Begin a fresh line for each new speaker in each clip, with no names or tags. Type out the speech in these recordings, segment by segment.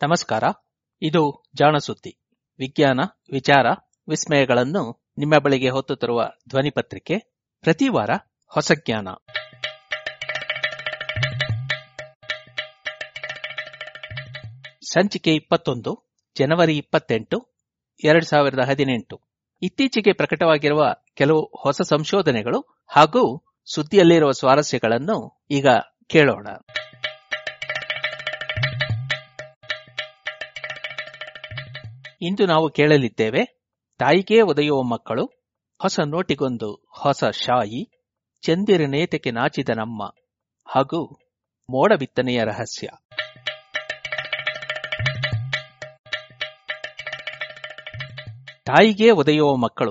ನಮಸ್ಕಾರ ಇದು ಜಾಣ ಸುದ್ದಿ ವಿಜ್ಞಾನ ವಿಚಾರ ವಿಸ್ಮಯಗಳನ್ನು ನಿಮ್ಮ ಬಳಿಗೆ ಹೊತ್ತು ತರುವ ಧ್ವನಿ ಪತ್ರಿಕೆ ಪ್ರತಿ ವಾರ ಹೊಸ ಜ್ಞಾನ ಸಂಚಿಕೆ ಇಪ್ಪತ್ತೊಂದು ಜನವರಿ ಇಪ್ಪತ್ತೆಂಟು ಎರಡು ಸಾವಿರದ ಹದಿನೆಂಟು ಇತ್ತೀಚೆಗೆ ಪ್ರಕಟವಾಗಿರುವ ಕೆಲವು ಹೊಸ ಸಂಶೋಧನೆಗಳು ಹಾಗೂ ಸುದ್ದಿಯಲ್ಲಿರುವ ಸ್ವಾರಸ್ಯಗಳನ್ನು ಈಗ ಕೇಳೋಣ ಇಂದು ನಾವು ಕೇಳಲಿದ್ದೇವೆ ತಾಯಿಗೆ ಒದೆಯುವ ಮಕ್ಕಳು ಹೊಸ ನೋಟಿಗೊಂದು ಹೊಸ ಶಾಯಿ ಚಂದಿರನೇತಕ್ಕೆ ನಾಚಿದ ನಮ್ಮ ಹಾಗೂ ಮೋಡ ಬಿತ್ತನೆಯ ರಹಸ್ಯ ತಾಯಿಗೆ ಒದೆಯುವ ಮಕ್ಕಳು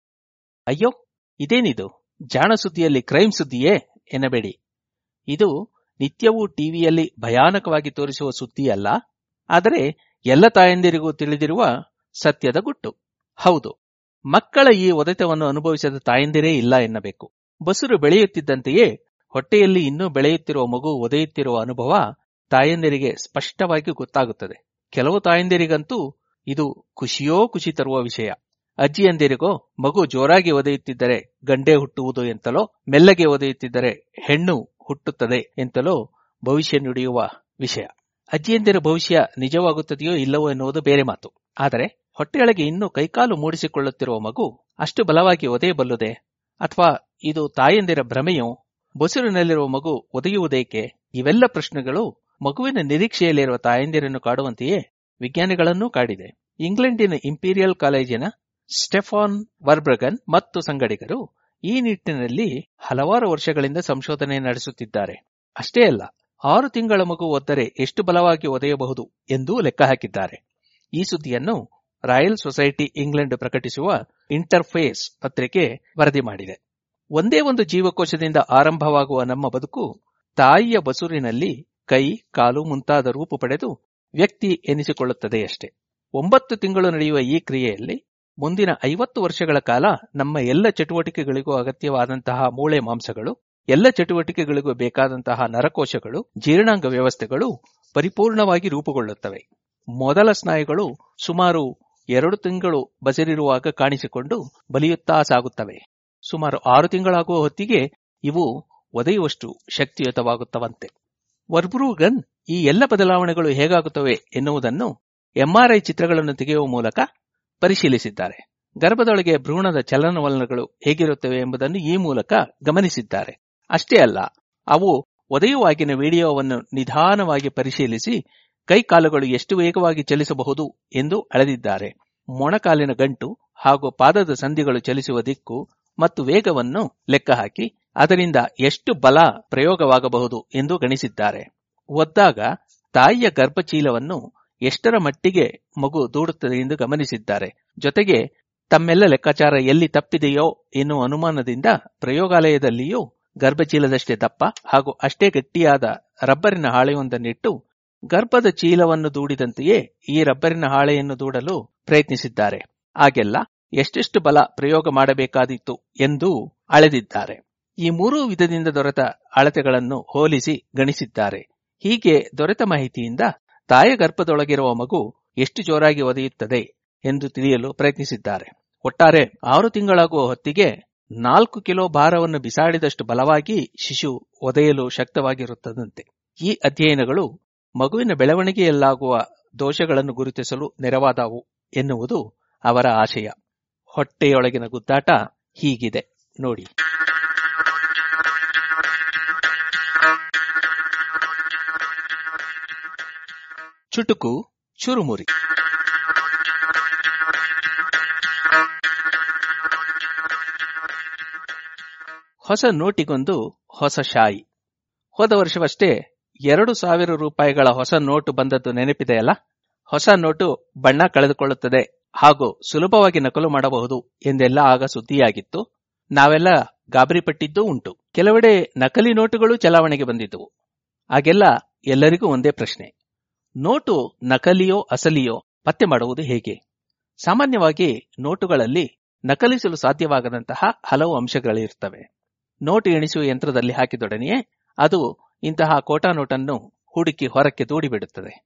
ಅಯ್ಯೋ ಇದೇನಿದು ಜಾಣ ಸುದ್ದಿಯಲ್ಲಿ ಕ್ರೈಮ್ ಸುದ್ದಿಯೇ ಎನ್ನಬೇಡಿ ಇದು ನಿತ್ಯವೂ ಟಿವಿಯಲ್ಲಿ ಭಯಾನಕವಾಗಿ ತೋರಿಸುವ ಸುದ್ದಿಯಲ್ಲ ಆದರೆ ಎಲ್ಲ ತಾಯಂದಿರಿಗೂ ತಿಳಿದಿರುವ ಸತ್ಯದ ಗುಟ್ಟು ಹೌದು ಮಕ್ಕಳ ಈ ಒದೆತವನ್ನು ಅನುಭವಿಸದ ತಾಯಂದಿರೇ ಇಲ್ಲ ಎನ್ನಬೇಕು ಬಸುರು ಬೆಳೆಯುತ್ತಿದ್ದಂತೆಯೇ ಹೊಟ್ಟೆಯಲ್ಲಿ ಇನ್ನೂ ಬೆಳೆಯುತ್ತಿರುವ ಮಗು ಒದೆಯುತ್ತಿರುವ ಅನುಭವ ತಾಯಂದಿರಿಗೆ ಸ್ಪಷ್ಟವಾಗಿ ಗೊತ್ತಾಗುತ್ತದೆ ಕೆಲವು ತಾಯಂದಿರಿಗಂತೂ ಇದು ಖುಷಿಯೋ ಖುಷಿ ತರುವ ವಿಷಯ ಅಜ್ಜಿಯಂದಿರಿಗೋ ಮಗು ಜೋರಾಗಿ ಒದೆಯುತ್ತಿದ್ದರೆ ಗಂಡೆ ಹುಟ್ಟುವುದು ಎಂತಲೋ ಮೆಲ್ಲಗೆ ಒದೆಯುತ್ತಿದ್ದರೆ ಹೆಣ್ಣು ಹುಟ್ಟುತ್ತದೆ ಎಂತಲೋ ಭವಿಷ್ಯ ನುಡಿಯುವ ವಿಷಯ ಅಜ್ಜಿಯಂದಿರ ಭವಿಷ್ಯ ನಿಜವಾಗುತ್ತದೆಯೋ ಇಲ್ಲವೋ ಎನ್ನುವುದು ಬೇರೆ ಮಾತು ಆದರೆ ಹೊಟ್ಟೆಯೊಳಗೆ ಇನ್ನೂ ಕೈಕಾಲು ಮೂಡಿಸಿಕೊಳ್ಳುತ್ತಿರುವ ಮಗು ಅಷ್ಟು ಬಲವಾಗಿ ಒದೆಯಬಲ್ಲುದೆ ಅಥವಾ ಇದು ತಾಯಂದಿರ ಭ್ರಮೆಯೋ ಬೊಸುರಿನಲ್ಲಿರುವ ಮಗು ಒದೆಯುವುದೇಕೆ ಇವೆಲ್ಲ ಪ್ರಶ್ನೆಗಳು ಮಗುವಿನ ನಿರೀಕ್ಷೆಯಲ್ಲಿರುವ ತಾಯಂದಿರನ್ನು ಕಾಡುವಂತೆಯೇ ವಿಜ್ಞಾನಿಗಳನ್ನೂ ಕಾಡಿದೆ ಇಂಗ್ಲೆಂಡಿನ ಇಂಪೀರಿಯಲ್ ಕಾಲೇಜಿನ ಸ್ಟೆಫಾನ್ ವರ್ಬ್ರಗನ್ ಮತ್ತು ಸಂಗಡಿಗರು ಈ ನಿಟ್ಟಿನಲ್ಲಿ ಹಲವಾರು ವರ್ಷಗಳಿಂದ ಸಂಶೋಧನೆ ನಡೆಸುತ್ತಿದ್ದಾರೆ ಅಷ್ಟೇ ಅಲ್ಲ ಆರು ತಿಂಗಳ ಮಗು ಒದ್ದರೆ ಎಷ್ಟು ಬಲವಾಗಿ ಒದೆಯಬಹುದು ಎಂದೂ ಲೆಕ್ಕ ಹಾಕಿದ್ದಾರೆ ಈ ಸುದ್ದಿಯನ್ನು ರಾಯಲ್ ಸೊಸೈಟಿ ಇಂಗ್ಲೆಂಡ್ ಪ್ರಕಟಿಸುವ ಇಂಟರ್ಫೇಸ್ ಪತ್ರಿಕೆ ವರದಿ ಮಾಡಿದೆ ಒಂದೇ ಒಂದು ಜೀವಕೋಶದಿಂದ ಆರಂಭವಾಗುವ ನಮ್ಮ ಬದುಕು ತಾಯಿಯ ಬಸುರಿನಲ್ಲಿ ಕೈ ಕಾಲು ಮುಂತಾದ ರೂಪು ಪಡೆದು ವ್ಯಕ್ತಿ ಎನಿಸಿಕೊಳ್ಳುತ್ತದೆಯಷ್ಟೇ ಒಂಬತ್ತು ತಿಂಗಳು ನಡೆಯುವ ಈ ಕ್ರಿಯೆಯಲ್ಲಿ ಮುಂದಿನ ಐವತ್ತು ವರ್ಷಗಳ ಕಾಲ ನಮ್ಮ ಎಲ್ಲ ಚಟುವಟಿಕೆಗಳಿಗೂ ಅಗತ್ಯವಾದಂತಹ ಮೂಳೆ ಮಾಂಸಗಳು ಎಲ್ಲ ಚಟುವಟಿಕೆಗಳಿಗೂ ಬೇಕಾದಂತಹ ನರಕೋಶಗಳು ಜೀರ್ಣಾಂಗ ವ್ಯವಸ್ಥೆಗಳು ಪರಿಪೂರ್ಣವಾಗಿ ರೂಪುಗೊಳ್ಳುತ್ತವೆ ಮೊದಲ ಸ್ನಾಯುಗಳು ಸುಮಾರು ಎರಡು ತಿಂಗಳು ಬಸರಿರುವಾಗ ಕಾಣಿಸಿಕೊಂಡು ಬಲಿಯುತ್ತಾ ಸಾಗುತ್ತವೆ ಸುಮಾರು ಆರು ತಿಂಗಳಾಗುವ ಹೊತ್ತಿಗೆ ಇವು ಒದೆಯುವಷ್ಟು ಶಕ್ತಿಯುತವಾಗುತ್ತವಂತೆ ವರ್ಬ್ರೂಗನ್ ಈ ಎಲ್ಲ ಬದಲಾವಣೆಗಳು ಹೇಗಾಗುತ್ತವೆ ಎನ್ನುವುದನ್ನು ಎಂಆರ್ಐ ಚಿತ್ರಗಳನ್ನು ತೆಗೆಯುವ ಮೂಲಕ ಪರಿಶೀಲಿಸಿದ್ದಾರೆ ಗರ್ಭದೊಳಗೆ ಭ್ರೂಣದ ಚಲನವಲನಗಳು ಹೇಗಿರುತ್ತವೆ ಎಂಬುದನ್ನು ಈ ಮೂಲಕ ಗಮನಿಸಿದ್ದಾರೆ ಅಷ್ಟೇ ಅಲ್ಲ ಅವು ಒದೆಯುವಾಗಿನ ವಿಡಿಯೋವನ್ನು ನಿಧಾನವಾಗಿ ಪರಿಶೀಲಿಸಿ ಕೈಕಾಲುಗಳು ಎಷ್ಟು ವೇಗವಾಗಿ ಚಲಿಸಬಹುದು ಎಂದು ಅಳೆದಿದ್ದಾರೆ ಮೊಣಕಾಲಿನ ಗಂಟು ಹಾಗೂ ಪಾದದ ಸಂಧಿಗಳು ಚಲಿಸುವ ದಿಕ್ಕು ಮತ್ತು ವೇಗವನ್ನು ಲೆಕ್ಕ ಹಾಕಿ ಅದರಿಂದ ಎಷ್ಟು ಬಲ ಪ್ರಯೋಗವಾಗಬಹುದು ಎಂದು ಗಣಿಸಿದ್ದಾರೆ ಒದ್ದಾಗ ತಾಯಿಯ ಗರ್ಭಚೀಲವನ್ನು ಎಷ್ಟರ ಮಟ್ಟಿಗೆ ಮಗು ದೂಡುತ್ತದೆ ಎಂದು ಗಮನಿಸಿದ್ದಾರೆ ಜೊತೆಗೆ ತಮ್ಮೆಲ್ಲ ಲೆಕ್ಕಾಚಾರ ಎಲ್ಲಿ ತಪ್ಪಿದೆಯೋ ಎನ್ನುವ ಅನುಮಾನದಿಂದ ಪ್ರಯೋಗಾಲಯದಲ್ಲಿಯೂ ಗರ್ಭಚೀಲದಷ್ಟೇ ದಪ್ಪ ಹಾಗೂ ಅಷ್ಟೇ ಗಟ್ಟಿಯಾದ ರಬ್ಬರಿನ ಹಾಳೆಯೊಂದನ್ನಿಟ್ಟು ಗರ್ಭದ ಚೀಲವನ್ನು ದೂಡಿದಂತೆಯೇ ಈ ರಬ್ಬರಿನ ಹಾಳೆಯನ್ನು ದೂಡಲು ಪ್ರಯತ್ನಿಸಿದ್ದಾರೆ ಆಗೆಲ್ಲ ಎಷ್ಟೆಷ್ಟು ಬಲ ಪ್ರಯೋಗ ಮಾಡಬೇಕಾದಿತ್ತು ಎಂದು ಅಳೆದಿದ್ದಾರೆ ಈ ಮೂರೂ ವಿಧದಿಂದ ದೊರೆತ ಅಳತೆಗಳನ್ನು ಹೋಲಿಸಿ ಗಣಿಸಿದ್ದಾರೆ ಹೀಗೆ ದೊರೆತ ಮಾಹಿತಿಯಿಂದ ತಾಯ ಗರ್ಭದೊಳಗಿರುವ ಮಗು ಎಷ್ಟು ಜೋರಾಗಿ ಒದೆಯುತ್ತದೆ ಎಂದು ತಿಳಿಯಲು ಪ್ರಯತ್ನಿಸಿದ್ದಾರೆ ಒಟ್ಟಾರೆ ಆರು ತಿಂಗಳಾಗುವ ಹೊತ್ತಿಗೆ ನಾಲ್ಕು ಕಿಲೋ ಭಾರವನ್ನು ಬಿಸಾಡಿದಷ್ಟು ಬಲವಾಗಿ ಶಿಶು ಒದೆಯಲು ಶಕ್ತವಾಗಿರುತ್ತದಂತೆ ಈ ಅಧ್ಯಯನಗಳು ಮಗುವಿನ ಬೆಳವಣಿಗೆಯಲ್ಲಾಗುವ ದೋಷಗಳನ್ನು ಗುರುತಿಸಲು ನೆರವಾದವು ಎನ್ನುವುದು ಅವರ ಆಶಯ ಹೊಟ್ಟೆಯೊಳಗಿನ ಗುದ್ದಾಟ ಹೀಗಿದೆ ನೋಡಿ ಚುಟುಕು ಚುರುಮುರಿ ಹೊಸ ನೋಟಿಗೊಂದು ಹೊಸ ಶಾಯಿ ಹೋದ ವರ್ಷವಷ್ಟೇ ಎರಡು ಸಾವಿರ ರೂಪಾಯಿಗಳ ಹೊಸ ನೋಟು ಬಂದದ್ದು ನೆನಪಿದೆಯಲ್ಲ ಹೊಸ ನೋಟು ಬಣ್ಣ ಕಳೆದುಕೊಳ್ಳುತ್ತದೆ ಹಾಗೂ ಸುಲಭವಾಗಿ ನಕಲು ಮಾಡಬಹುದು ಎಂದೆಲ್ಲ ಆಗ ಸುದ್ದಿಯಾಗಿತ್ತು ನಾವೆಲ್ಲ ಗಾಬರಿಪಟ್ಟಿದ್ದೂ ಉಂಟು ಕೆಲವೆಡೆ ನಕಲಿ ನೋಟುಗಳು ಚಲಾವಣೆಗೆ ಬಂದಿದ್ದವು ಆಗೆಲ್ಲ ಎಲ್ಲರಿಗೂ ಒಂದೇ ಪ್ರಶ್ನೆ ನೋಟು ನಕಲಿಯೋ ಅಸಲಿಯೋ ಪತ್ತೆ ಮಾಡುವುದು ಹೇಗೆ ಸಾಮಾನ್ಯವಾಗಿ ನೋಟುಗಳಲ್ಲಿ ನಕಲಿಸಲು ಸಾಧ್ಯವಾಗದಂತಹ ಹಲವು ಅಂಶಗಳಿರುತ್ತವೆ ನೋಟು ಎಣಿಸುವ ಯಂತ್ರದಲ್ಲಿ ಹಾಕಿದೊಡನೆಯೇ ಅದು ಇಂತಹ ಕೋಟಾ ನೋಟನ್ನು ಹುಡುಕಿ ಹೊರಕ್ಕೆ ದೂಡಿಬಿಡುತ್ತದೆ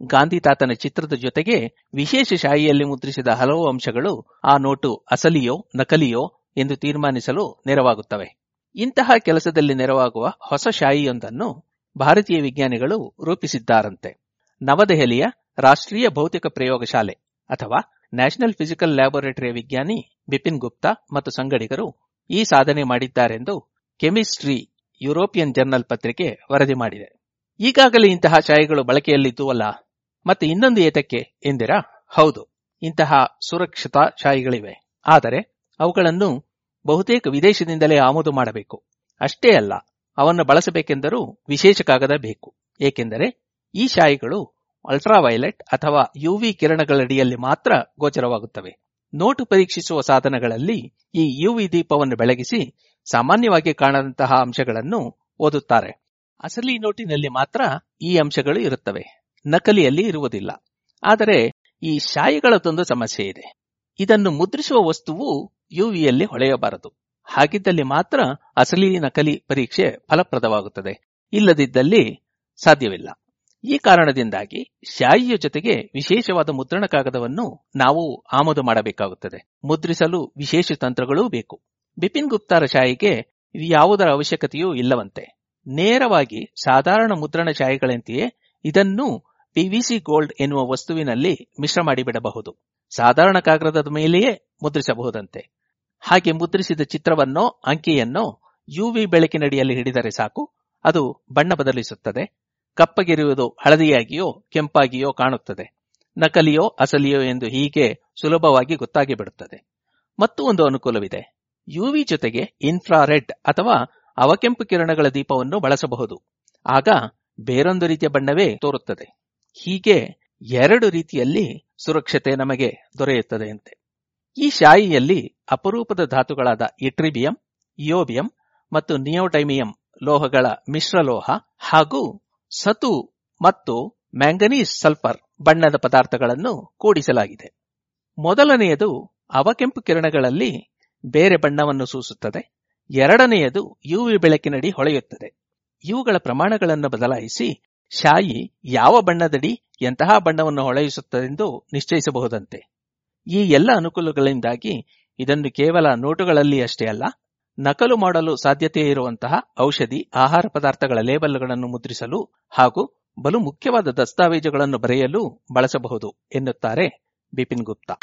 ಗಾಂಧಿ ತಾತನ ಚಿತ್ರದ ಜೊತೆಗೆ ವಿಶೇಷ ಶಾಯಿಯಲ್ಲಿ ಮುದ್ರಿಸಿದ ಹಲವು ಅಂಶಗಳು ಆ ನೋಟು ಅಸಲಿಯೋ ನಕಲಿಯೋ ಎಂದು ತೀರ್ಮಾನಿಸಲು ನೆರವಾಗುತ್ತವೆ ಇಂತಹ ಕೆಲಸದಲ್ಲಿ ನೆರವಾಗುವ ಹೊಸ ಶಾಯಿಯೊಂದನ್ನು ಭಾರತೀಯ ವಿಜ್ಞಾನಿಗಳು ರೂಪಿಸಿದ್ದಾರಂತೆ ನವದೆಹಲಿಯ ರಾಷ್ಟ್ರೀಯ ಭೌತಿಕ ಪ್ರಯೋಗಶಾಲೆ ಅಥವಾ ನ್ಯಾಷನಲ್ ಫಿಸಿಕಲ್ ಲ್ಯಾಬೊರೇಟರಿಯ ವಿಜ್ಞಾನಿ ಬಿಪಿನ್ ಗುಪ್ತಾ ಮತ್ತು ಸಂಗಡಿಗರು ಈ ಸಾಧನೆ ಮಾಡಿದ್ದಾರೆಂದು ಕೆಮಿಸ್ಟ್ರಿ ಯುರೋಪಿಯನ್ ಜರ್ನಲ್ ಪತ್ರಿಕೆ ವರದಿ ಮಾಡಿದೆ ಈಗಾಗಲೇ ಇಂತಹ ಶಾಯಿಗಳು ಬಳಕೆಯಲ್ಲಿದ್ದುವಲ್ಲ ಮತ್ತೆ ಇನ್ನೊಂದು ಏತಕ್ಕೆ ಎಂದಿರಾ ಹೌದು ಇಂತಹ ಸುರಕ್ಷಿತ ಶಾಯಿಗಳಿವೆ ಆದರೆ ಅವುಗಳನ್ನು ಬಹುತೇಕ ವಿದೇಶದಿಂದಲೇ ಆಮದು ಮಾಡಬೇಕು ಅಷ್ಟೇ ಅಲ್ಲ ಅವನ್ನು ಬಳಸಬೇಕೆಂದರೂ ವಿಶೇಷ ಕಾಗದ ಬೇಕು ಏಕೆಂದರೆ ಈ ಶಾಯಿಗಳು ಅಲ್ಟ್ರಾವೈಲೆಟ್ ಅಥವಾ ಯುವಿ ಕಿರಣಗಳಡಿಯಲ್ಲಿ ಮಾತ್ರ ಗೋಚರವಾಗುತ್ತವೆ ನೋಟು ಪರೀಕ್ಷಿಸುವ ಸಾಧನಗಳಲ್ಲಿ ಈ ಯುವಿ ದೀಪವನ್ನು ಬೆಳಗಿಸಿ ಸಾಮಾನ್ಯವಾಗಿ ಕಾಣದಂತಹ ಅಂಶಗಳನ್ನು ಓದುತ್ತಾರೆ ಅಸಲಿ ನೋಟಿನಲ್ಲಿ ಮಾತ್ರ ಈ ಅಂಶಗಳು ಇರುತ್ತವೆ ನಕಲಿಯಲ್ಲಿ ಇರುವುದಿಲ್ಲ ಆದರೆ ಈ ಶಾಯಿಗಳದೊಂದು ಸಮಸ್ಯೆ ಇದೆ ಇದನ್ನು ಮುದ್ರಿಸುವ ವಸ್ತುವು ಯುವಿಯಲ್ಲಿ ಹೊಳೆಯಬಾರದು ಹಾಗಿದ್ದಲ್ಲಿ ಮಾತ್ರ ಅಸಲಿ ನಕಲಿ ಪರೀಕ್ಷೆ ಫಲಪ್ರದವಾಗುತ್ತದೆ ಇಲ್ಲದಿದ್ದಲ್ಲಿ ಸಾಧ್ಯವಿಲ್ಲ ಈ ಕಾರಣದಿಂದಾಗಿ ಶಾಯಿಯ ಜೊತೆಗೆ ವಿಶೇಷವಾದ ಮುದ್ರಣ ಕಾಗದವನ್ನು ನಾವು ಆಮದು ಮಾಡಬೇಕಾಗುತ್ತದೆ ಮುದ್ರಿಸಲು ವಿಶೇಷ ತಂತ್ರಗಳೂ ಬೇಕು ಬಿಪಿನ್ ಗುಪ್ತಾರ ಶಾಯಿಗೆ ಯಾವುದರ ಅವಶ್ಯಕತೆಯೂ ಇಲ್ಲವಂತೆ ನೇರವಾಗಿ ಸಾಧಾರಣ ಮುದ್ರಣ ಶಾಯಿಗಳಂತೆಯೇ ಇದನ್ನು ಪಿವಿಸಿ ಗೋಲ್ಡ್ ಎನ್ನುವ ವಸ್ತುವಿನಲ್ಲಿ ಮಿಶ್ರ ಮಾಡಿಬಿಡಬಹುದು ಸಾಧಾರಣ ಕಾಗದದ ಮೇಲೆಯೇ ಮುದ್ರಿಸಬಹುದಂತೆ ಹಾಗೆ ಮುದ್ರಿಸಿದ ಚಿತ್ರವನ್ನೋ ಅಂಕಿಯನ್ನೋ ಯುವಿ ಬೆಳಕಿನಡಿಯಲ್ಲಿ ಹಿಡಿದರೆ ಸಾಕು ಅದು ಬಣ್ಣ ಬದಲಿಸುತ್ತದೆ ಕಪ್ಪಗಿರುವುದು ಹಳದಿಯಾಗಿಯೋ ಕೆಂಪಾಗಿಯೋ ಕಾಣುತ್ತದೆ ನಕಲಿಯೋ ಅಸಲಿಯೋ ಎಂದು ಹೀಗೆ ಸುಲಭವಾಗಿ ಗೊತ್ತಾಗಿ ಬಿಡುತ್ತದೆ ಮತ್ತು ಒಂದು ಅನುಕೂಲವಿದೆ ಯುವಿ ಜೊತೆಗೆ ಇನ್ಫ್ರಾರೆಡ್ ಅಥವಾ ಅವಕೆಂಪು ಕಿರಣಗಳ ದೀಪವನ್ನು ಬಳಸಬಹುದು ಆಗ ಬೇರೊಂದು ರೀತಿಯ ಬಣ್ಣವೇ ತೋರುತ್ತದೆ ಹೀಗೆ ಎರಡು ರೀತಿಯಲ್ಲಿ ಸುರಕ್ಷತೆ ನಮಗೆ ದೊರೆಯುತ್ತದೆ ಅಂತೆ ಈ ಶಾಯಿಯಲ್ಲಿ ಅಪರೂಪದ ಧಾತುಗಳಾದ ಇಟ್ರಿಬಿಯಂ ಇಯೋಬಿಯಂ ಮತ್ತು ನಿಯೋಟೈಮಿಯಂ ಲೋಹಗಳ ಮಿಶ್ರಲೋಹ ಹಾಗೂ ಸತು ಮತ್ತು ಮ್ಯಾಂಗನೀಸ್ ಸಲ್ಫರ್ ಬಣ್ಣದ ಪದಾರ್ಥಗಳನ್ನು ಕೂಡಿಸಲಾಗಿದೆ ಮೊದಲನೆಯದು ಅವಕೆಂಪು ಕಿರಣಗಳಲ್ಲಿ ಬೇರೆ ಬಣ್ಣವನ್ನು ಸೂಸುತ್ತದೆ ಎರಡನೆಯದು ಯುವಿ ಬೆಳಕಿನಡಿ ಹೊಳೆಯುತ್ತದೆ ಇವುಗಳ ಪ್ರಮಾಣಗಳನ್ನು ಬದಲಾಯಿಸಿ ಶಾಯಿ ಯಾವ ಬಣ್ಣದಡಿ ಎಂತಹ ಬಣ್ಣವನ್ನು ಹೊಳೆಯಿಸುತ್ತದೆಂದು ನಿಶ್ಚಯಿಸಬಹುದಂತೆ ಈ ಎಲ್ಲ ಅನುಕೂಲಗಳಿಂದಾಗಿ ಇದನ್ನು ಕೇವಲ ನೋಟುಗಳಲ್ಲಿ ಅಷ್ಟೇ ಅಲ್ಲ ನಕಲು ಮಾಡಲು ಸಾಧ್ಯತೆ ಇರುವಂತಹ ಔಷಧಿ ಆಹಾರ ಪದಾರ್ಥಗಳ ಲೇಬಲ್ಗಳನ್ನು ಮುದ್ರಿಸಲು ಹಾಗೂ ಬಲು ಮುಖ್ಯವಾದ ದಸ್ತಾವೇಜುಗಳನ್ನು ಬರೆಯಲು ಬಳಸಬಹುದು ಎನ್ನುತ್ತಾರೆ ಬಿಪಿನ್ ಗುಪ್ತಾ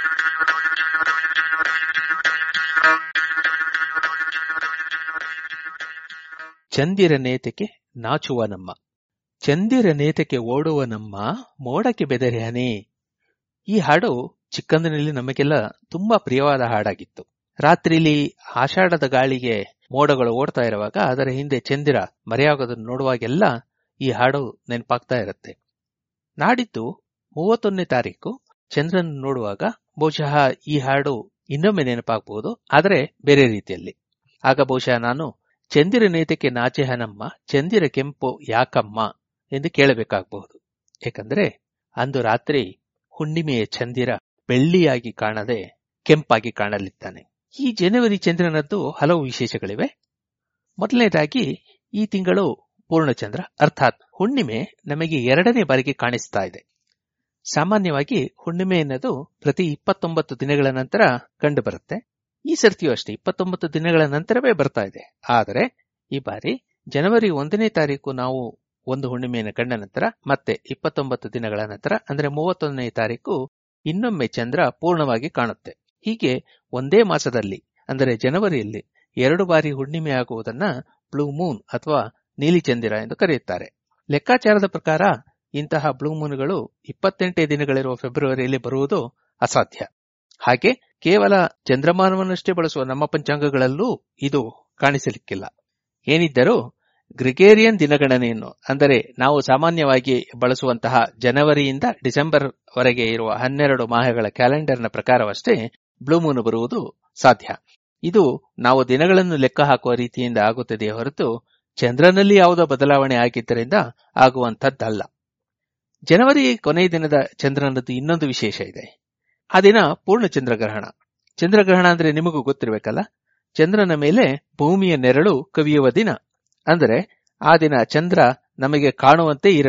ಚಂದಿರ ನೇತಕ್ಕೆ ನಾಚುವ ನಮ್ಮ ಚಂದಿರ ನೇತಕ್ಕೆ ಓಡುವ ನಮ್ಮ ಮೋಡಕ್ಕೆ ಬೆದರಿ ಹನೆ ಈ ಹಾಡು ಚಿಕ್ಕಂದಿನಲ್ಲಿ ನಮಗೆಲ್ಲ ತುಂಬಾ ಪ್ರಿಯವಾದ ಹಾಡಾಗಿತ್ತು ರಾತ್ರಿಲಿ ಆಷಾಢದ ಗಾಳಿಗೆ ಮೋಡಗಳು ಓಡ್ತಾ ಇರುವಾಗ ಅದರ ಹಿಂದೆ ಚಂದಿರ ಮರೆಯಾಗೋದನ್ನು ನೋಡುವಾಗೆಲ್ಲ ಈ ಹಾಡು ನೆನಪಾಗ್ತಾ ಇರುತ್ತೆ ನಾಡಿದ್ದು ಮೂವತ್ತೊಂದನೇ ತಾರೀಕು ಚಂದ್ರನ ನೋಡುವಾಗ ಬಹುಶಃ ಈ ಹಾಡು ಇನ್ನೊಮ್ಮೆ ನೆನಪಾಗಬಹುದು ಆದರೆ ಬೇರೆ ರೀತಿಯಲ್ಲಿ ಆಗ ಬಹುಶಃ ನಾನು ಚಂದಿರ ನೇತಕ್ಕೆ ನಾಚೆ ಹನಮ್ಮ ಚಂದಿರ ಕೆಂಪು ಯಾಕಮ್ಮ ಎಂದು ಕೇಳಬೇಕಾಗಬಹುದು ಏಕೆಂದರೆ ಅಂದು ರಾತ್ರಿ ಹುಣ್ಣಿಮೆಯ ಚಂದಿರ ಬೆಳ್ಳಿಯಾಗಿ ಕಾಣದೆ ಕೆಂಪಾಗಿ ಕಾಣಲಿದ್ದಾನೆ ಈ ಜನವರಿ ಚಂದ್ರನದ್ದು ಹಲವು ವಿಶೇಷಗಳಿವೆ ಮೊದಲನೇದಾಗಿ ಈ ತಿಂಗಳು ಪೂರ್ಣಚಂದ್ರ ಅರ್ಥಾತ್ ಹುಣ್ಣಿಮೆ ನಮಗೆ ಎರಡನೇ ಬಾರಿಗೆ ಕಾಣಿಸ್ತಾ ಇದೆ ಸಾಮಾನ್ಯವಾಗಿ ಹುಣ್ಣಿಮೆ ಎನ್ನೋದು ಪ್ರತಿ ಇಪ್ಪತ್ತೊಂಬತ್ತು ದಿನಗಳ ನಂತರ ಕಂಡು ಬರುತ್ತೆ ಈ ಸರ್ತಿಯೂ ಅಷ್ಟೇ ಇಪ್ಪತ್ತೊಂಬತ್ತು ದಿನಗಳ ನಂತರವೇ ಬರ್ತಾ ಇದೆ ಆದರೆ ಈ ಬಾರಿ ಜನವರಿ ಒಂದನೇ ತಾರೀಕು ನಾವು ಒಂದು ಹುಣ್ಣಿಮೆಯನ್ನು ಕಂಡ ನಂತರ ಮತ್ತೆ ಇಪ್ಪತ್ತೊಂಬತ್ತು ದಿನಗಳ ನಂತರ ಅಂದ್ರೆ ಮೂವತ್ತೊಂದನೇ ತಾರೀಕು ಇನ್ನೊಮ್ಮೆ ಚಂದ್ರ ಪೂರ್ಣವಾಗಿ ಕಾಣುತ್ತೆ ಹೀಗೆ ಒಂದೇ ಮಾಸದಲ್ಲಿ ಅಂದರೆ ಜನವರಿಯಲ್ಲಿ ಎರಡು ಬಾರಿ ಹುಣ್ಣಿಮೆ ಆಗುವುದನ್ನ ಬ್ಲೂ ಮೂನ್ ಅಥವಾ ನೀಲಿ ಚಂದಿರ ಎಂದು ಕರೆಯುತ್ತಾರೆ ಲೆಕ್ಕಾಚಾರದ ಪ್ರಕಾರ ಇಂತಹ ಬ್ಲೂ ಮೂನ್ಗಳು ಇಪ್ಪತ್ತೆಂಟೇ ದಿನಗಳಿರುವ ಫೆಬ್ರವರಿಯಲ್ಲಿ ಬರುವುದು ಅಸಾಧ್ಯ ಹಾಗೆ ಕೇವಲ ಚಂದ್ರಮಾನವನ್ನಷ್ಟೇ ಬಳಸುವ ನಮ್ಮ ಪಂಚಾಂಗಗಳಲ್ಲೂ ಇದು ಕಾಣಿಸಲಿಕ್ಕಿಲ್ಲ ಏನಿದ್ದರೂ ಗ್ರಿಗೇರಿಯನ್ ದಿನಗಣನೆಯನ್ನು ಅಂದರೆ ನಾವು ಸಾಮಾನ್ಯವಾಗಿ ಬಳಸುವಂತಹ ಜನವರಿಯಿಂದ ಡಿಸೆಂಬರ್ ವರೆಗೆ ಇರುವ ಹನ್ನೆರಡು ಮಾಹಗಳ ಕ್ಯಾಲೆಂಡರ್ನ ಪ್ರಕಾರವಷ್ಟೇ ಬ್ಲೂ ಮೂನ್ ಬರುವುದು ಸಾಧ್ಯ ಇದು ನಾವು ದಿನಗಳನ್ನು ಲೆಕ್ಕ ಹಾಕುವ ರೀತಿಯಿಂದ ಆಗುತ್ತದೆಯೇ ಹೊರತು ಚಂದ್ರನಲ್ಲಿ ಯಾವುದೋ ಬದಲಾವಣೆ ಆಗಿದ್ದರಿಂದ ಆಗುವಂಥದ್ದಲ್ಲ ಜನವರಿ ಕೊನೆಯ ದಿನದ ಚಂದ್ರನದ್ದು ಇನ್ನೊಂದು ವಿಶೇಷ ಇದೆ ಆ ದಿನ ಪೂರ್ಣ ಚಂದ್ರಗ್ರಹಣ ಚಂದ್ರಗ್ರಹಣ ಅಂದ್ರೆ ನಿಮಗೂ ಗೊತ್ತಿರಬೇಕಲ್ಲ ಚಂದ್ರನ ಮೇಲೆ ಭೂಮಿಯ ನೆರಳು ಕವಿಯುವ ದಿನ ಅಂದರೆ ಆ ದಿನ ಚಂದ್ರ ನಮಗೆ ಕಾಣುವಂತೆ ಇರಬೇಕು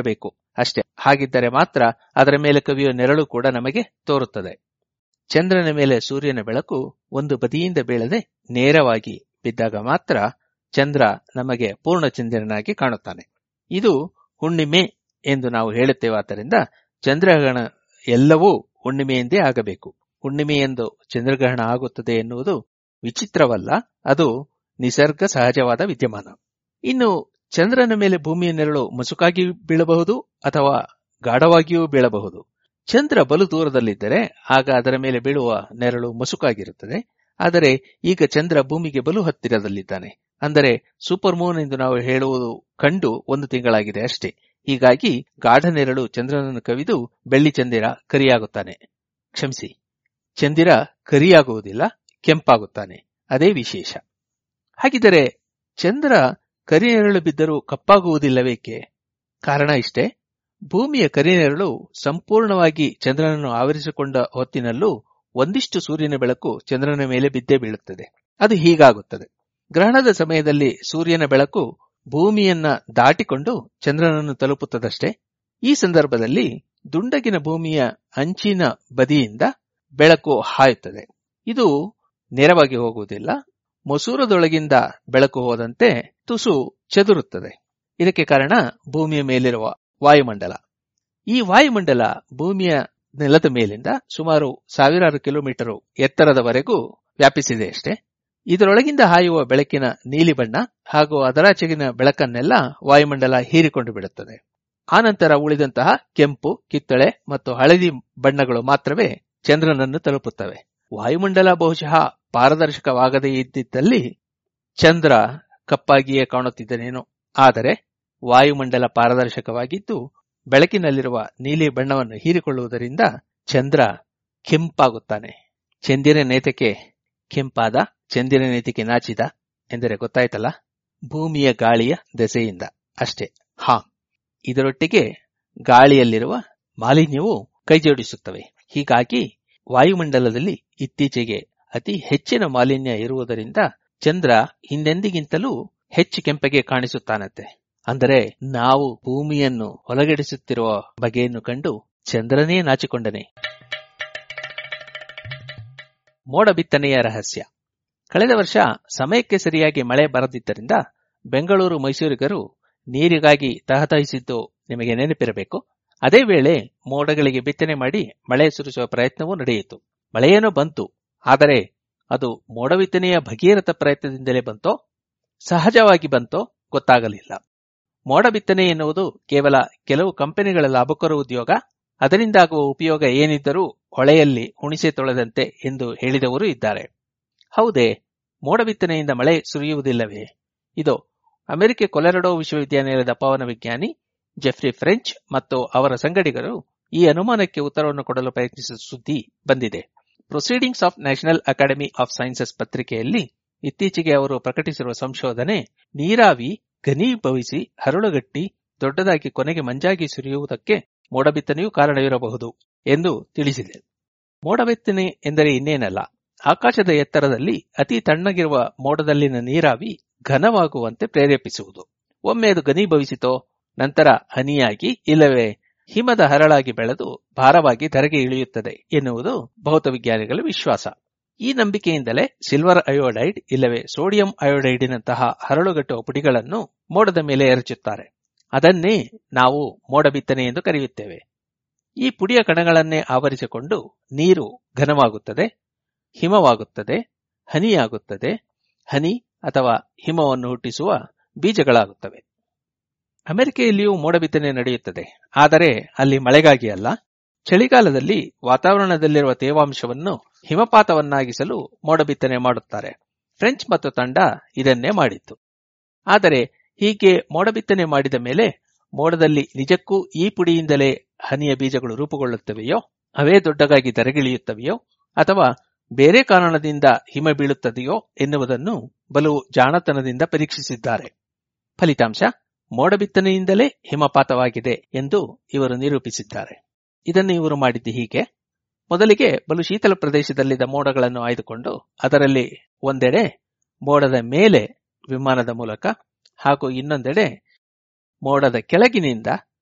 ಅಷ್ಟೇ ಹಾಗಿದ್ದರೆ ಮಾತ್ರ ಅದರ ಮೇಲೆ ಕವಿಯುವ ನೆರಳು ಕೂಡ ನಮಗೆ ತೋರುತ್ತದೆ ಚಂದ್ರನ ಮೇಲೆ ಸೂರ್ಯನ ಬೆಳಕು ಒಂದು ಬದಿಯಿಂದ ಬೀಳದೆ ನೇರವಾಗಿ ಬಿದ್ದಾಗ ಮಾತ್ರ ಚಂದ್ರ ನಮಗೆ ಪೂರ್ಣ ಚಂದ್ರನಾಗಿ ಕಾಣುತ್ತಾನೆ ಇದು ಹುಣ್ಣಿಮೆ ಎಂದು ನಾವು ಹೇಳುತ್ತೇವಾದ್ದರಿಂದ ಚಂದ್ರಗ್ರಹಣ ಎಲ್ಲವೂ ಹುಣ್ಣಿಮೆಯೆಂದೇ ಆಗಬೇಕು ಹುಣ್ಣಿಮೆ ಎಂದು ಚಂದ್ರಗ್ರಹಣ ಆಗುತ್ತದೆ ಎನ್ನುವುದು ವಿಚಿತ್ರವಲ್ಲ ಅದು ನಿಸರ್ಗ ಸಹಜವಾದ ವಿದ್ಯಮಾನ ಇನ್ನು ಚಂದ್ರನ ಮೇಲೆ ಭೂಮಿಯ ನೆರಳು ಮುಸುಕಾಗಿ ಬೀಳಬಹುದು ಅಥವಾ ಗಾಢವಾಗಿಯೂ ಬೀಳಬಹುದು ಚಂದ್ರ ಬಲು ದೂರದಲ್ಲಿದ್ದರೆ ಆಗ ಅದರ ಮೇಲೆ ಬೀಳುವ ನೆರಳು ಮುಸುಕಾಗಿರುತ್ತದೆ ಆದರೆ ಈಗ ಚಂದ್ರ ಭೂಮಿಗೆ ಬಲು ಹತ್ತಿರದಲ್ಲಿದ್ದಾನೆ ಅಂದರೆ ಸೂಪರ್ ಮೂನ್ ಎಂದು ನಾವು ಹೇಳುವುದು ಕಂಡು ಒಂದು ತಿಂಗಳಾಗಿದೆ ಅಷ್ಟೇ ಹೀಗಾಗಿ ಗಾಢ ನೆರಳು ಚಂದ್ರನನ್ನು ಕವಿದು ಬೆಳ್ಳಿ ಚಂದಿರ ಕರಿಯಾಗುತ್ತಾನೆ ಕ್ಷಮಿಸಿ ಚಂದಿರ ಕರಿಯಾಗುವುದಿಲ್ಲ ಕೆಂಪಾಗುತ್ತಾನೆ ಅದೇ ವಿಶೇಷ ಹಾಗಿದ್ದರೆ ಚಂದ್ರ ಕರಿನೆರಳು ಬಿದ್ದರೂ ಕಪ್ಪಾಗುವುದಿಲ್ಲವೇಕೆ ಕಾರಣ ಇಷ್ಟೇ ಭೂಮಿಯ ಕರಿನೆರಳು ಸಂಪೂರ್ಣವಾಗಿ ಚಂದ್ರನನ್ನು ಆವರಿಸಿಕೊಂಡ ಹೊತ್ತಿನಲ್ಲೂ ಒಂದಿಷ್ಟು ಸೂರ್ಯನ ಬೆಳಕು ಚಂದ್ರನ ಮೇಲೆ ಬಿದ್ದೇ ಬೀಳುತ್ತದೆ ಅದು ಹೀಗಾಗುತ್ತದೆ ಗ್ರಹಣದ ಸಮಯದಲ್ಲಿ ಸೂರ್ಯನ ಬೆಳಕು ಭೂಮಿಯನ್ನ ದಾಟಿಕೊಂಡು ಚಂದ್ರನನ್ನು ತಲುಪುತ್ತದಷ್ಟೇ ಈ ಸಂದರ್ಭದಲ್ಲಿ ದುಂಡಗಿನ ಭೂಮಿಯ ಅಂಚಿನ ಬದಿಯಿಂದ ಬೆಳಕು ಹಾಯುತ್ತದೆ ಇದು ನೇರವಾಗಿ ಹೋಗುವುದಿಲ್ಲ ಮಸೂರದೊಳಗಿಂದ ಬೆಳಕು ಹೋದಂತೆ ತುಸು ಚದುರುತ್ತದೆ ಇದಕ್ಕೆ ಕಾರಣ ಭೂಮಿಯ ಮೇಲಿರುವ ವಾಯುಮಂಡಲ ಈ ವಾಯುಮಂಡಲ ಭೂಮಿಯ ನೆಲದ ಮೇಲಿಂದ ಸುಮಾರು ಸಾವಿರಾರು ಕಿಲೋಮೀಟರ್ ಎತ್ತರದವರೆಗೂ ವ್ಯಾಪಿಸಿದೆ ಅಷ್ಟೇ ಇದರೊಳಗಿಂದ ಹಾಯುವ ಬೆಳಕಿನ ನೀಲಿ ಬಣ್ಣ ಹಾಗೂ ಅದರಾಚೆಗಿನ ಬೆಳಕನ್ನೆಲ್ಲ ವಾಯುಮಂಡಲ ಹೀರಿಕೊಂಡು ಬಿಡುತ್ತದೆ ಆನಂತರ ಉಳಿದಂತಹ ಕೆಂಪು ಕಿತ್ತಳೆ ಮತ್ತು ಹಳದಿ ಬಣ್ಣಗಳು ಮಾತ್ರವೇ ಚಂದ್ರನನ್ನು ತಲುಪುತ್ತವೆ ವಾಯುಮಂಡಲ ಬಹುಶಃ ಪಾರದರ್ಶಕವಾಗದೇ ಇದ್ದಿದ್ದಲ್ಲಿ ಚಂದ್ರ ಕಪ್ಪಾಗಿಯೇ ಕಾಣುತ್ತಿದ್ದನೇನೋ ಆದರೆ ವಾಯುಮಂಡಲ ಪಾರದರ್ಶಕವಾಗಿದ್ದು ಬೆಳಕಿನಲ್ಲಿರುವ ನೀಲಿ ಬಣ್ಣವನ್ನು ಹೀರಿಕೊಳ್ಳುವುದರಿಂದ ಚಂದ್ರ ಕೆಂಪಾಗುತ್ತಾನೆ ಚಂದಿರ ನೇತಕ್ಕೆ ಕೆಂಪಾದ ಚಂದಿರ ನೇತಿಕೆ ನಾಚಿದ ಎಂದರೆ ಗೊತ್ತಾಯ್ತಲ್ಲ ಭೂಮಿಯ ಗಾಳಿಯ ದೆಸೆಯಿಂದ ಅಷ್ಟೇ ಹಾ ಇದರೊಟ್ಟಿಗೆ ಗಾಳಿಯಲ್ಲಿರುವ ಮಾಲಿನ್ಯವು ಕೈಜೋಡಿಸುತ್ತವೆ ಹೀಗಾಗಿ ವಾಯುಮಂಡಲದಲ್ಲಿ ಇತ್ತೀಚೆಗೆ ಅತಿ ಹೆಚ್ಚಿನ ಮಾಲಿನ್ಯ ಇರುವುದರಿಂದ ಚಂದ್ರ ಹಿಂದೆಂದಿಗಿಂತಲೂ ಹೆಚ್ಚು ಕೆಂಪಗೆ ಕಾಣಿಸುತ್ತಾನಂತೆ ಅಂದರೆ ನಾವು ಭೂಮಿಯನ್ನು ಹೊಲಗೆಡಿಸುತ್ತಿರುವ ಬಗೆಯನ್ನು ಕಂಡು ಚಂದ್ರನೇ ನಾಚಿಕೊಂಡನೆ ಮೋಡ ಬಿತ್ತನೆಯ ರಹಸ್ಯ ಕಳೆದ ವರ್ಷ ಸಮಯಕ್ಕೆ ಸರಿಯಾಗಿ ಮಳೆ ಬರದಿದ್ದರಿಂದ ಬೆಂಗಳೂರು ಮೈಸೂರಿಗರು ನೀರಿಗಾಗಿ ತಹತಹಿಸಿದ್ದು ನಿಮಗೆ ನೆನಪಿರಬೇಕು ಅದೇ ವೇಳೆ ಮೋಡಗಳಿಗೆ ಬಿತ್ತನೆ ಮಾಡಿ ಮಳೆ ಸುರಿಸುವ ಪ್ರಯತ್ನವೂ ನಡೆಯಿತು ಮಳೆಯೇನೋ ಬಂತು ಆದರೆ ಅದು ಮೋಡ ಬಿತ್ತನೆಯ ಭಗೀರಥ ಪ್ರಯತ್ನದಿಂದಲೇ ಬಂತೋ ಸಹಜವಾಗಿ ಬಂತೋ ಗೊತ್ತಾಗಲಿಲ್ಲ ಮೋಡ ಬಿತ್ತನೆ ಎನ್ನುವುದು ಕೇವಲ ಕೆಲವು ಕಂಪನಿಗಳ ಲಾಭಕರ ಉದ್ಯೋಗ ಅದರಿಂದಾಗುವ ಉಪಯೋಗ ಏನಿದ್ದರೂ ಹೊಳೆಯಲ್ಲಿ ಹುಣಿಸೆ ತೊಳೆದಂತೆ ಎಂದು ಹೇಳಿದವರು ಇದ್ದಾರೆ ಹೌದೇ ಮೋಡ ಬಿತ್ತನೆಯಿಂದ ಮಳೆ ಸುರಿಯುವುದಿಲ್ಲವೇ ಇದು ಅಮೆರಿಕ ಕೊಲೆರಡೋ ವಿಶ್ವವಿದ್ಯಾನಿಲಯದ ಪವನ ವಿಜ್ಞಾನಿ ಜೆಫ್ರಿ ಫ್ರೆಂಚ್ ಮತ್ತು ಅವರ ಸಂಗಡಿಗರು ಈ ಅನುಮಾನಕ್ಕೆ ಉತ್ತರವನ್ನು ಕೊಡಲು ಪ್ರಯತ್ನಿಸಿದ ಸುದ್ದಿ ಬಂದಿದೆ proceedings of national academy of sciences ಪತ್ರಿಕೆಯಲ್ಲಿ ಇತ್ತೀಚೆಗೆ ಅವರು ಪ್ರಕಟಿಸಿರುವ ಸಂಶೋಧನೆ ನೀರಾವಿ ಘನೀಭವಿಸಿ ಹರಳುಗಟ್ಟಿ ದೊಡ್ಡದಾಗಿ ಕೊನೆಗೆ ಮಂಜಾಗಿ ಸುರಿಯುವುದಕ್ಕೆ ಮೋಡ ಬಿತ್ತನೆಯೂ ಕಾರಣವಿರಬಹುದು ಎಂದು ತಿಳಿಸಿದೆ ಮೋಡ ಬಿತ್ತನೆ ಎಂದರೆ ಇನ್ನೇನಲ್ಲ ಆಕಾಶದ ಎತ್ತರದಲ್ಲಿ ಅತಿ ತಣ್ಣಗಿರುವ ಮೋಡದಲ್ಲಿನ ನೀರಾವಿ ಘನವಾಗುವಂತೆ ಪ್ರೇರೇಪಿಸುವುದು ಒಮ್ಮೆ ಅದು ಘನೀಭವಿಸಿತೋ ನಂತರ ಹನಿಯಾಗಿ ಇಲ್ಲವೇ ಹಿಮದ ಹರಳಾಗಿ ಬೆಳೆದು ಭಾರವಾಗಿ ಧರೆಗೆ ಇಳಿಯುತ್ತದೆ ಎನ್ನುವುದು ಭೌತವಿಜ್ಞಾನಿಗಳ ವಿಶ್ವಾಸ ಈ ನಂಬಿಕೆಯಿಂದಲೇ ಸಿಲ್ವರ್ ಅಯೋಡೈಡ್ ಇಲ್ಲವೇ ಸೋಡಿಯಂ ಅಯೋಡೈಡಿನಂತಹ ಹರಳುಗಟ್ಟುವ ಪುಡಿಗಳನ್ನು ಮೋಡದ ಮೇಲೆ ಎರಚುತ್ತಾರೆ ಅದನ್ನೇ ನಾವು ಮೋಡ ಬಿತ್ತನೆ ಎಂದು ಕರೆಯುತ್ತೇವೆ ಈ ಪುಡಿಯ ಕಣಗಳನ್ನೇ ಆವರಿಸಿಕೊಂಡು ನೀರು ಘನವಾಗುತ್ತದೆ ಹಿಮವಾಗುತ್ತದೆ ಹನಿಯಾಗುತ್ತದೆ ಹನಿ ಅಥವಾ ಹಿಮವನ್ನು ಹುಟ್ಟಿಸುವ ಬೀಜಗಳಾಗುತ್ತವೆ ಅಮೆರಿಕೆಯಲ್ಲಿಯೂ ಮೋಡ ಬಿತ್ತನೆ ನಡೆಯುತ್ತದೆ ಆದರೆ ಅಲ್ಲಿ ಮಳೆಗಾಗಿ ಅಲ್ಲ ಚಳಿಗಾಲದಲ್ಲಿ ವಾತಾವರಣದಲ್ಲಿರುವ ತೇವಾಂಶವನ್ನು ಹಿಮಪಾತವನ್ನಾಗಿಸಲು ಮೋಡ ಬಿತ್ತನೆ ಮಾಡುತ್ತಾರೆ ಫ್ರೆಂಚ್ ಮತ್ತು ತಂಡ ಇದನ್ನೇ ಮಾಡಿತ್ತು ಆದರೆ ಹೀಗೆ ಮೋಡ ಬಿತ್ತನೆ ಮಾಡಿದ ಮೇಲೆ ಮೋಡದಲ್ಲಿ ನಿಜಕ್ಕೂ ಈ ಪುಡಿಯಿಂದಲೇ ಹನಿಯ ಬೀಜಗಳು ರೂಪುಗೊಳ್ಳುತ್ತವೆಯೋ ಅವೇ ದೊಡ್ಡಗಾಗಿ ಧರೆಗಿಳಿಯುತ್ತವೆಯೋ ಅಥವಾ ಬೇರೆ ಕಾರಣದಿಂದ ಹಿಮ ಬೀಳುತ್ತದೆಯೋ ಎನ್ನುವುದನ್ನು ಬಲು ಜಾಣತನದಿಂದ ಪರೀಕ್ಷಿಸಿದ್ದಾರೆ ಫಲಿತಾಂಶ ಮೋಡ ಬಿತ್ತನೆಯಿಂದಲೇ ಹಿಮಪಾತವಾಗಿದೆ ಎಂದು ಇವರು ನಿರೂಪಿಸಿದ್ದಾರೆ ಇದನ್ನು ಇವರು ಮಾಡಿದ್ದು ಹೀಗೆ ಮೊದಲಿಗೆ ಬಲು ಶೀತಲ ಪ್ರದೇಶದಲ್ಲಿದ್ದ ಮೋಡಗಳನ್ನು ಆಯ್ದುಕೊಂಡು ಅದರಲ್ಲಿ ಒಂದೆಡೆ ಮೋಡದ ಮೇಲೆ ವಿಮಾನದ ಮೂಲಕ ಹಾಗೂ ಇನ್ನೊಂದೆಡೆ ಮೋಡದ ಕೆಳಗಿನಿಂದ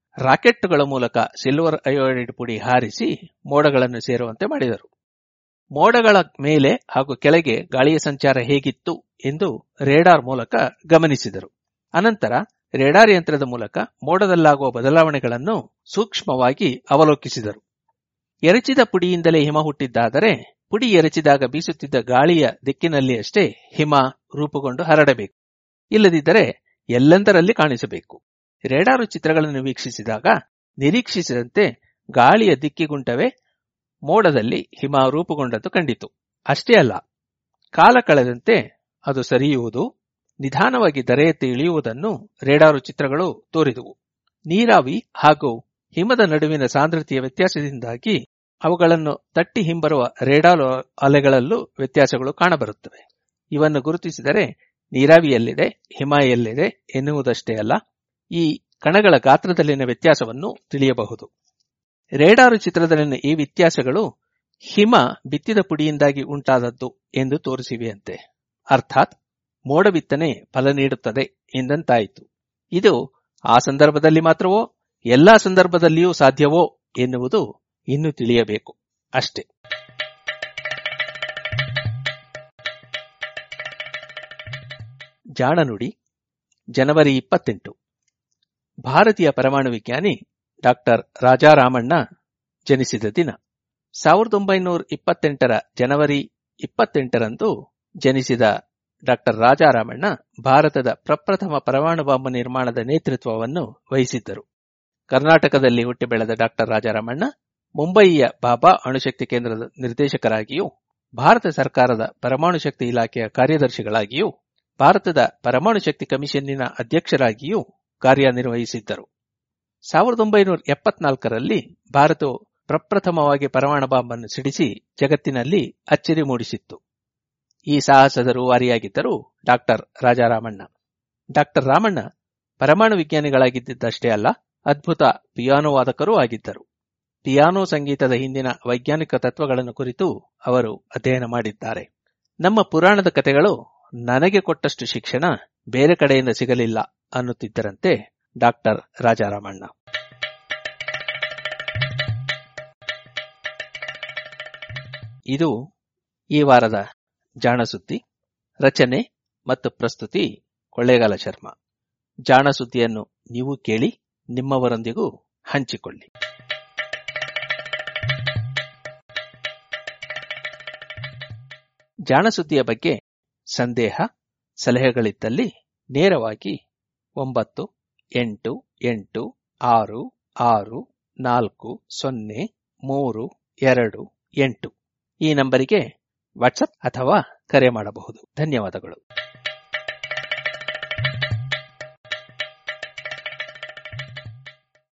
ರಾಕೆಟ್ಗಳ ಮೂಲಕ ಸಿಲ್ವರ್ ಅಯೋಡೈಡ್ ಪುಡಿ ಹಾರಿಸಿ ಮೋಡಗಳನ್ನು ಸೇರುವಂತೆ ಮಾಡಿದರು ಮೋಡಗಳ ಮೇಲೆ ಹಾಗೂ ಕೆಳಗೆ ಗಾಳಿಯ ಸಂಚಾರ ಹೇಗಿತ್ತು ಎಂದು ರೇಡಾರ್ ಮೂಲಕ ಗಮನಿಸಿದರು ಅನಂತರ ರೇಡಾರ್ ಯಂತ್ರದ ಮೂಲಕ ಮೋಡದಲ್ಲಾಗುವ ಬದಲಾವಣೆಗಳನ್ನು ಸೂಕ್ಷ್ಮವಾಗಿ ಅವಲೋಕಿಸಿದರು ಎರಚಿದ ಪುಡಿಯಿಂದಲೇ ಹಿಮ ಹುಟ್ಟಿದ್ದಾದರೆ ಪುಡಿ ಎರಚಿದಾಗ ಬೀಸುತ್ತಿದ್ದ ಗಾಳಿಯ ದಿಕ್ಕಿನಲ್ಲಿ ಅಷ್ಟೇ ಹಿಮ ರೂಪುಗೊಂಡು ಹರಡಬೇಕು ಇಲ್ಲದಿದ್ದರೆ ಎಲ್ಲೆಂದರಲ್ಲಿ ಕಾಣಿಸಬೇಕು ರೇಡಾರು ಚಿತ್ರಗಳನ್ನು ವೀಕ್ಷಿಸಿದಾಗ ನಿರೀಕ್ಷಿಸಿದಂತೆ ಗಾಳಿಯ ದಿಕ್ಕಿಗುಂಟವೇ ಮೋಡದಲ್ಲಿ ಹಿಮ ರೂಪುಗೊಂಡದ್ದು ಕಂಡಿತು ಅಷ್ಟೇ ಅಲ್ಲ ಕಾಲ ಕಳೆದಂತೆ ಅದು ಸರಿಯುವುದು ನಿಧಾನವಾಗಿ ದರೆಯೆತ್ತಿ ಇಳಿಯುವುದನ್ನು ರೇಡಾರು ಚಿತ್ರಗಳು ತೋರಿದುವು ನೀರಾವಿ ಹಾಗೂ ಹಿಮದ ನಡುವಿನ ಸಾಂದ್ರತೆಯ ವ್ಯತ್ಯಾಸದಿಂದಾಗಿ ಅವುಗಳನ್ನು ತಟ್ಟಿ ಹಿಂಬರುವ ರೇಡಾರ್ ಅಲೆಗಳಲ್ಲೂ ವ್ಯತ್ಯಾಸಗಳು ಕಾಣಬರುತ್ತವೆ ಇವನ್ನು ಗುರುತಿಸಿದರೆ ನೀರಾವಿಯಲ್ಲಿದೆ ಹಿಮ ಎಲ್ಲಿದೆ ಎನ್ನುವುದಷ್ಟೇ ಅಲ್ಲ ಈ ಕಣಗಳ ಗಾತ್ರದಲ್ಲಿನ ವ್ಯತ್ಯಾಸವನ್ನು ತಿಳಿಯಬಹುದು ರೇಡಾರು ಚಿತ್ರದಲ್ಲಿನ ಈ ವ್ಯತ್ಯಾಸಗಳು ಹಿಮ ಬಿತ್ತಿದ ಪುಡಿಯಿಂದಾಗಿ ಉಂಟಾದದ್ದು ಎಂದು ತೋರಿಸಿವೆಯಂತೆ ಅರ್ಥಾತ್ ಮೋಡ ಬಿತ್ತನೆ ಫಲ ನೀಡುತ್ತದೆ ಎಂದಂತಾಯಿತು ಇದು ಆ ಸಂದರ್ಭದಲ್ಲಿ ಮಾತ್ರವೋ ಎಲ್ಲಾ ಸಂದರ್ಭದಲ್ಲಿಯೂ ಸಾಧ್ಯವೋ ಎನ್ನುವುದು ಇನ್ನು ತಿಳಿಯಬೇಕು ಅಷ್ಟೇ ಜಾಣನುಡಿ ಜನವರಿ ಇಪ್ಪತ್ತೆಂಟು ಭಾರತೀಯ ಪರಮಾಣು ವಿಜ್ಞಾನಿ ಡಾಕ್ಟರ್ ರಾಜಾರಾಮಣ್ಣ ಜನಿಸಿದ ದಿನ ಸಾವಿರದ ಒಂಬೈನೂರ ಇಪ್ಪತ್ತೆಂಟರ ಜನವರಿ ಇಪ್ಪತ್ತೆಂಟರಂದು ಜನಿಸಿದ ಡಾಕ್ಟರ್ ರಾಜಾರಾಮಣ್ಣ ಭಾರತದ ಪ್ರಪ್ರಥಮ ಪರಮಾಣು ಬಾಂಬ್ ನಿರ್ಮಾಣದ ನೇತೃತ್ವವನ್ನು ವಹಿಸಿದ್ದರು ಕರ್ನಾಟಕದಲ್ಲಿ ಹುಟ್ಟಿ ಬೆಳೆದ ಡಾಕ್ಟರ್ ರಾಜಾರಾಮಣ್ಣ ಮುಂಬಯಿಯ ಬಾಬಾ ಅಣುಶಕ್ತಿ ಕೇಂದ್ರದ ನಿರ್ದೇಶಕರಾಗಿಯೂ ಭಾರತ ಸರ್ಕಾರದ ಪರಮಾಣು ಶಕ್ತಿ ಇಲಾಖೆಯ ಕಾರ್ಯದರ್ಶಿಗಳಾಗಿಯೂ ಭಾರತದ ಪರಮಾಣು ಶಕ್ತಿ ಕಮಿಷನ್ನಿನ ಅಧ್ಯಕ್ಷರಾಗಿಯೂ ಕಾರ್ಯನಿರ್ವಹಿಸಿದ್ದರು ಸಾವಿರದ ಒಂಬೈನೂರ ಎಪ್ಪತ್ನಾಲ್ಕರಲ್ಲಿ ಭಾರತವು ಪ್ರಪ್ರಥಮವಾಗಿ ಪರಮಾಣು ಬಾಂಬ್ ಅನ್ನು ಸಿಡಿಸಿ ಜಗತ್ತಿನಲ್ಲಿ ಅಚ್ಚರಿ ಮೂಡಿಸಿತ್ತು ಈ ಸಾಹಸದ ರೂವಾರಿಯಾಗಿದ್ದರು ಡಾಕ್ಟರ್ ರಾಜಾರಾಮಣ್ಣ ಡಾಕ್ಟರ್ ರಾಮಣ್ಣ ಪರಮಾಣು ವಿಜ್ಞಾನಿಗಳಾಗಿದ್ದಷ್ಟೇ ಅಲ್ಲ ಅದ್ಭುತ ಪಿಯಾನೋ ವಾದಕರೂ ಆಗಿದ್ದರು ಪಿಯಾನೋ ಸಂಗೀತದ ಹಿಂದಿನ ವೈಜ್ಞಾನಿಕ ತತ್ವಗಳನ್ನು ಕುರಿತು ಅವರು ಅಧ್ಯಯನ ಮಾಡಿದ್ದಾರೆ ನಮ್ಮ ಪುರಾಣದ ಕಥೆಗಳು ನನಗೆ ಕೊಟ್ಟಷ್ಟು ಶಿಕ್ಷಣ ಬೇರೆ ಕಡೆಯಿಂದ ಸಿಗಲಿಲ್ಲ ಅನ್ನುತ್ತಿದ್ದರಂತೆ ಡಾಕ್ಟರ್ ರಾಜಾರಾಮಣ್ಣ ಇದು ಈ ವಾರದ ಜಾಣ ಸುದ್ದಿ ರಚನೆ ಮತ್ತು ಪ್ರಸ್ತುತಿ ಕೊಳ್ಳೇಗಾಲ ಶರ್ಮಾ ಜಾಣ ಸುದ್ದಿಯನ್ನು ನೀವು ಕೇಳಿ ನಿಮ್ಮವರೊಂದಿಗೂ ಹಂಚಿಕೊಳ್ಳಿ ಜಾಣ ಸುದ್ದಿಯ ಬಗ್ಗೆ ಸಂದೇಹ ಸಲಹೆಗಳಿದ್ದಲ್ಲಿ ನೇರವಾಗಿ ಒಂಬತ್ತು ಎಂಟು ಎಂಟು ಆರು ಆರು ನಾಲ್ಕು ಸೊನ್ನೆ ಮೂರು ಎರಡು ಎಂಟು ಈ ನಂಬರಿಗೆ ವಾಟ್ಸಪ್ ಅಥವಾ ಕರೆ ಮಾಡಬಹುದು ಧನ್ಯವಾದಗಳು